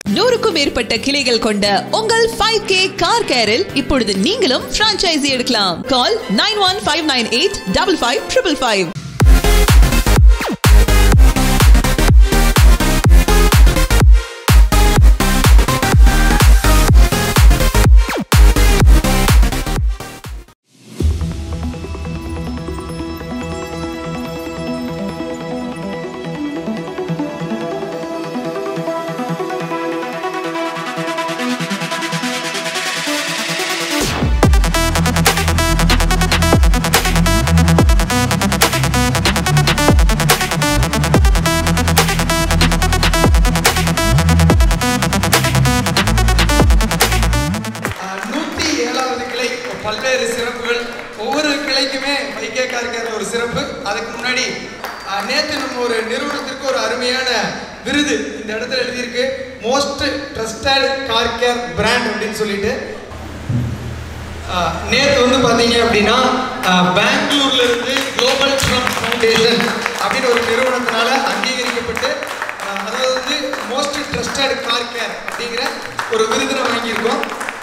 நூறுக்கும் மேற்பட்ட கிளைகள் கொண்ட உங்கள் ஃபைவ் கே கார் கேரில் இப்பொழுது நீங்களும் பிரான்ச்சைசி எடுக்கலாம் call nine one five nine eight double five triple five நூற்றி ஏழாவது கிளை பல்வேறு சிறப்புகள் ஒவ்வொரு கிளைக்குமே வைகேக்கா இருக்கிற ஒரு சிறப்பு அதுக்கு முன்னாடி அஹ், நேத்து நம்ம ஒரு நிறுவனத்திற்கு ஒரு அருமையான விருது இந்த இடத்துல எழுதியிருக்கு most trusted car care brand அப்படின்னு சொல்லிட்டு அஹ், நேத்து வந்து பாத்தீங்க அப்படின்னா அஹ், பெங்களூர்ல இருந்து குளோபல் ட்ரம்ப் ஃபவுண்டேஷன் அப்படின்னு ஒரு நிறுவனத்தினால அங்கீகரிக்கப்பட்டு அஹ், அதாவது வந்து மோஸ்ட் ட்ரஸ்டட் கார் கேர் அப்படிங்கிற ஒரு விருதினை வாங்கியிருக்கோம்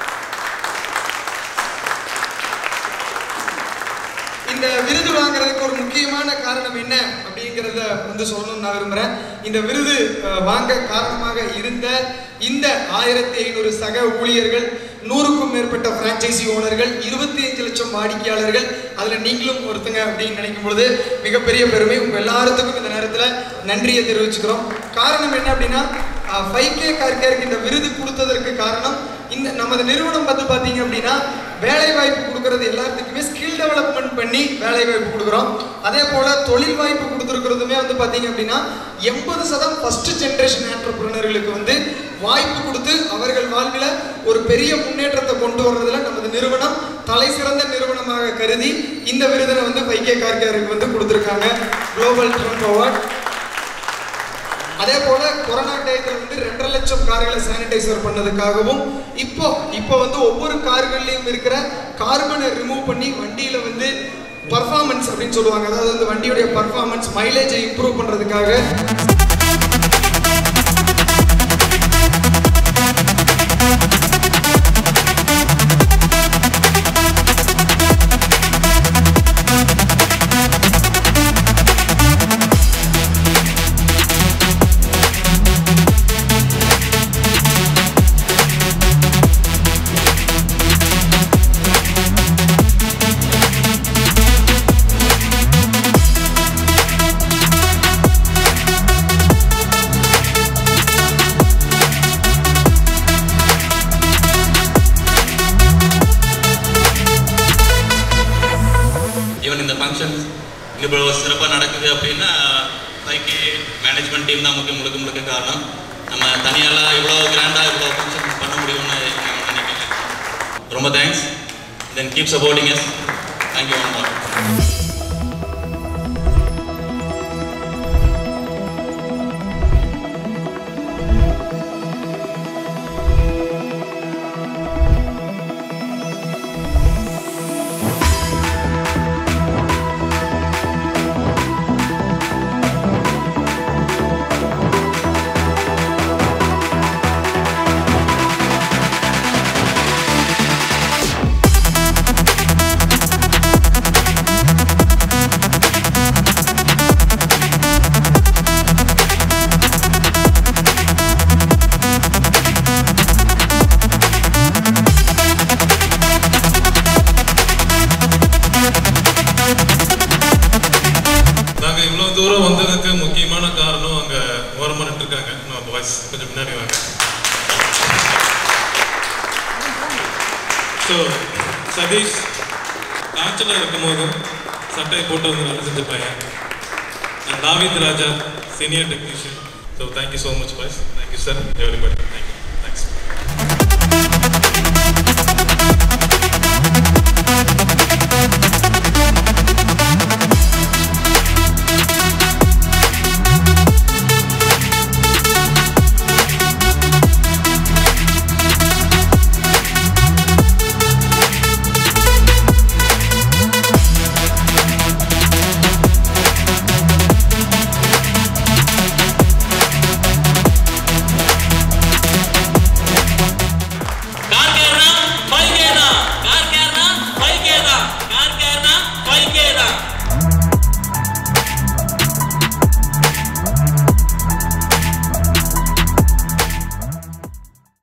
இந்த விருது வாங்குறதுக்கு ஒரு முக்கியமான காரணம் என்ன அப்படிங்கிறத வந்து சொல்லணும்னு நான் விரும்புகிறேன் இந்த விருது அஹ், வாங்க காரணமாக இருந்த இந்த ஆயிரத்தி ஐநூறு சக ஊழியர்கள் நூறுக்கும் மேற்பட்ட பிரான்ச்சைசி ஓனர்கள் இருபத்தி அஞ்சு லட்சம் வாடிக்கையாளர்கள் அதில் நீங்களும் ஒருத்தங்க அப்படின்னு நினைக்கும் பொழுது மிகப்பெரிய பெருமை உங்கள் எல்லாத்துக்கும் இந்த நேரத்தில் நன்றியை தெரிவிச்சுக்கிறோம் காரணம் என்ன அப்படின்னா ஃபைவ் கே கார்கேருக்கு இந்த விருது கொடுத்ததற்கு காரணம் இந்த நமது நிறுவனம் வந்து பார்த்தீங்க அப்படின்னா வேலை வாய்ப்பு கொடுக்கறது எல்லாத்துக்குமே ஸ்கில் டெவலப்மெண்ட் பண்ணி வேலை வாய்ப்பு கொடுக்குறோம் அதே போல தொழில் வாய்ப்பு கொடுத்துருக்கிறதுமே வந்து பார்த்தீங்க அப்படின்னா எண்பது சதம் ஃபர்ஸ்ட் ஜென்ரேஷன் ஆண்டர்பிரினர்களுக்கு வந்து வாய்ப்பு கொடுத்து அவர்கள் வாழ்வில் ஒரு பெரிய முன்னேற்றத்தை கொண்டு வர்றதுல நமது நிறுவனம் தலை சிறந்த நிறுவனமாக கருதி இந்த விருதினை வந்து வைகே கார்கேருக்கு வந்து கொடுத்துருக்காங்க குளோபல் ட்ரம்ப் அவார்ட் அதே போல கொரோனா டயத்தில் வந்து ரெண்டரை லட்சம் கார்களை சானிடைசர் பண்ணதுக்காகவும் இப்போ இப்போ வந்து ஒவ்வொரு கார்கள்லையும் இருக்கிற கார்பனை ரிமூவ் பண்ணி வண்டியில வந்து பர்ஃபார்மன்ஸ் அப்படின்னு சொல்லுவாங்க அதாவது வந்து வண்டியுடைய பர்ஃபார்மன்ஸ் மைலேஜை இம்ப்ரூவ் பண்றதுக்காக ஈவன் இந்த ஃபங்க்ஷன் இவ்வளோ சிறப்பாக நடக்குது அப்படின்னா ஃபைவ்கே மேனேஜ்மெண்ட் டீம் தான் முக்கிய முழுக்க முழுக்க காரணம் நம்ம தனியாலாம் இவ்வளோ கிராண்டாக இவ்வளோ ஃபங்க்ஷன் பண்ண முடியும்னு நான் நினைக்கிறேன் ரொம்ப thanks then keep supporting yes thank you one more நாங்க இவ்வளவு தூரம் வந்ததுக்கு முக்கியமான காரணம் அங்க ஓரமா நின்றுருக்காங்க நம்ம பாய்ஸ் கொஞ்சம் முன்னாடி வாங்க ஸோ சதீஷ் காய்ச்சலாக இருக்கும்போது சட்டை போட்டு வந்து வேலை செஞ்ச பையன் And Davith Raja senior technician so thank you so much boys thank you sir everybody thank you